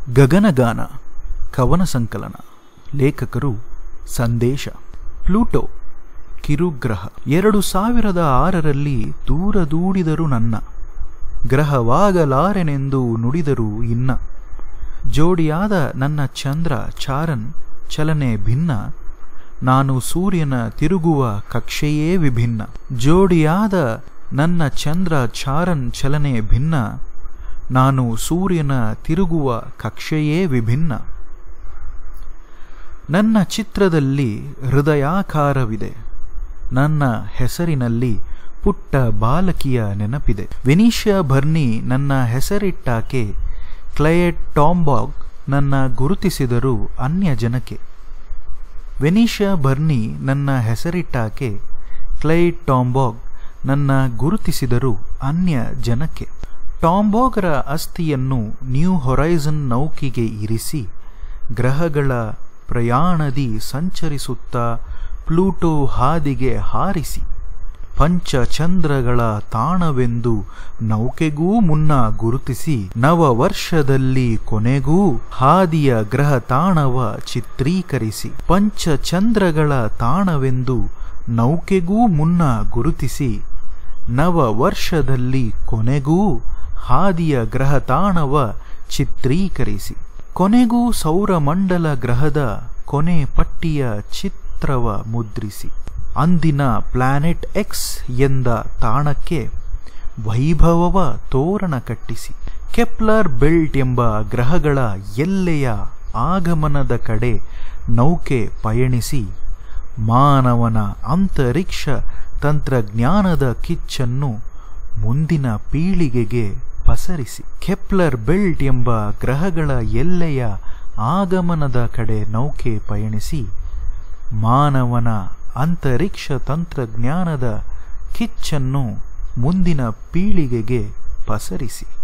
ಗಗನಗಾನ ಕವನ ಸಂಕಲನ ಲೇಖಕರು ಸಂದೇಶ ಪ್ಲೂಟೋ ಕಿರುಗ್ರಹ ಎರಡು ಸಾವಿರದ ಆರರಲ್ಲಿ ದೂರ ದೂಡಿದರು ನನ್ನ ಗ್ರಹವಾಗಲಾರೆನೆಂದು ನುಡಿದರು ಇನ್ನ ಜೋಡಿಯಾದ ನನ್ನ ಚಂದ್ರ ಚಾರನ್ ಚಲನೆ ಭಿನ್ನ ನಾನು ಸೂರ್ಯನ ತಿರುಗುವ ಕಕ್ಷೆಯೇ ವಿಭಿನ್ನ ಜೋಡಿಯಾದ ನನ್ನ ಚಂದ್ರ ಚಾರನ್ ಚಲನೆ ಭಿನ್ನ ನಾನು ಸೂರ್ಯನ ತಿರುಗುವ ಕಕ್ಷೆಯೇ ವಿಭಿನ್ನ ನನ್ನ ಚಿತ್ರದಲ್ಲಿ ಹೃದಯಾಕಾರವಿದೆ ನನ್ನ ಹೆಸರಿನಲ್ಲಿ ಪುಟ್ಟ ಬಾಲಕಿಯ ನೆನಪಿದೆ ವೆನಿಷಿಯಾ ಭರ್ನಿ ನನ್ನ ಹೆಸರಿಟ್ಟಾಕೆ ಕ್ಲಯೆಟ್ ಟಾಂಬಾಗ್ ನನ್ನ ಗುರುತಿಸಿದರು ಅನ್ಯ ಜನಕ್ಕೆ ವೆನಿಷಿಯಾ ಭರ್ನಿ ನನ್ನ ಹೆಸರಿಟ್ಟಾಕೆ ಕ್ಲೈಡ್ ಟಾಂಬಾಗ್ ನನ್ನ ಗುರುತಿಸಿದರು ಅನ್ಯ ಜನಕ್ಕೆ ಟಾಂಬಾಗರ ಅಸ್ಥಿಯನ್ನು ನ್ಯೂ ಹೊರೈಸನ್ ನೌಕಿಗೆ ಇರಿಸಿ ಗ್ರಹಗಳ ಪ್ರಯಾಣದಿ ಸಂಚರಿಸುತ್ತಾ ಪ್ಲೂಟೋ ಹಾದಿಗೆ ಹಾರಿಸಿ ಪಂಚಚಂದ್ರಗಳ ತಾಣವೆಂದು ನೌಕೆಗೂ ಮುನ್ನ ಗುರುತಿಸಿ ನವ ವರ್ಷದಲ್ಲಿ ಕೊನೆಗೂ ಹಾದಿಯ ಗ್ರಹ ತಾಣವ ಚಿತ್ರೀಕರಿಸಿ ಪಂಚಚಂದ್ರಗಳ ತಾಣವೆಂದು ನೌಕೆಗೂ ಮುನ್ನ ಗುರುತಿಸಿ ನವ ವರ್ಷದಲ್ಲಿ ಕೊನೆಗೂ ಹಾದಿಯ ಗ್ರಹ ತಾಣವ ಚಿತ್ರೀಕರಿಸಿ ಕೊನೆಗೂ ಸೌರಮಂಡಲ ಗ್ರಹದ ಕೊನೆ ಪಟ್ಟಿಯ ಚಿತ್ರವ ಮುದ್ರಿಸಿ ಅಂದಿನ ಪ್ಲಾನೆಟ್ ಎಕ್ಸ್ ಎಂದ ತಾಣಕ್ಕೆ ವೈಭವವ ತೋರಣ ಕಟ್ಟಿಸಿ ಕೆಪ್ಲರ್ ಬೆಲ್ಟ್ ಎಂಬ ಗ್ರಹಗಳ ಎಲ್ಲೆಯ ಆಗಮನದ ಕಡೆ ನೌಕೆ ಪಯಣಿಸಿ ಮಾನವನ ಅಂತರಿಕ್ಷ ತಂತ್ರಜ್ಞಾನದ ಕಿಚ್ಚನ್ನು ಮುಂದಿನ ಪೀಳಿಗೆಗೆ ಪಸರಿಸಿ ಕೆಪ್ಲರ್ ಬೆಲ್ಟ್ ಎಂಬ ಗ್ರಹಗಳ ಎಲ್ಲೆಯ ಆಗಮನದ ಕಡೆ ನೌಕೆ ಪಯಣಿಸಿ ಮಾನವನ ಅಂತರಿಕ್ಷ ತಂತ್ರಜ್ಞಾನದ ಕಿಚ್ಚನ್ನು ಮುಂದಿನ ಪೀಳಿಗೆಗೆ ಪಸರಿಸಿ